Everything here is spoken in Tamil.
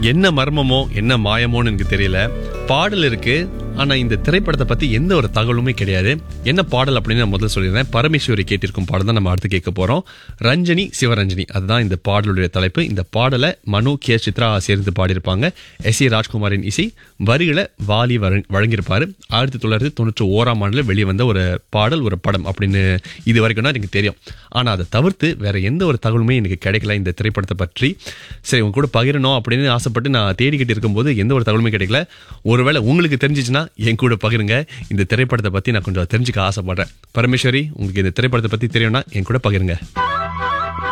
என்ன மர்மமோ என்ன மாயமோன்னு எனக்கு தெரியல பாடல் இருக்கு ஆனா இந்த திரைப்படத்தை பத்தி எந்த ஒரு தகவலுமே கிடையாது என்ன பாடல் அப்படின்னு நான் முதல்ல சொல்லியிருந்தேன் பரமேஸ்வரி கேட்டிருக்கும் பாடல் தான் நம்ம அடுத்து கேட்க போறோம் ரஞ்சனி சிவரஞ்சனி அதுதான் இந்த பாடலுடைய தலைப்பு இந்த பாடலை மனு கே சித்ரா சேர்ந்து பாடியிருப்பாங்க எஸ் ஏ ராஜ்குமாரின் இசை வரிகளை வாலி வழங்- வழங்கியிருப்பாரு ஆயிரத்தி தொள்ளாயிரத்தி தொண்ணூற்றி ஓராம் ஆண்டுல வெளிவந்த ஒரு பாடல் ஒரு படம் அப்படின்னு இது வரைக்கும் தான் எனக்கு தெரியும் ஆனா அதை தவிர்த்து வேற எந்த ஒரு தகவலுமே எனக்கு கிடைக்கல இந்த திரைப்படத்தை பற்றி சரி உங்க கூட பகிரணும் அப்படின்னு ஆசைப்பட்டு நான் தேடிக்கிட்டு இருக்கும்போது எந்த ஒரு தகவலுமே கிடைக்கல ஒருவேளை உங்களுக்கு தெரிஞ்சிச்சுன்னா என் கூட பகிருங்க இந்த திரைப்படத்தை பத்தி நான் கொஞ்சம் தெரிஞ்சுக்க ஆசைப்படுறேன் பரமேஸ்வரி உங்களுக்கு இந்த திரைப்படத்தை பத்தி தெரியும்னா என் கூட பகிருங்க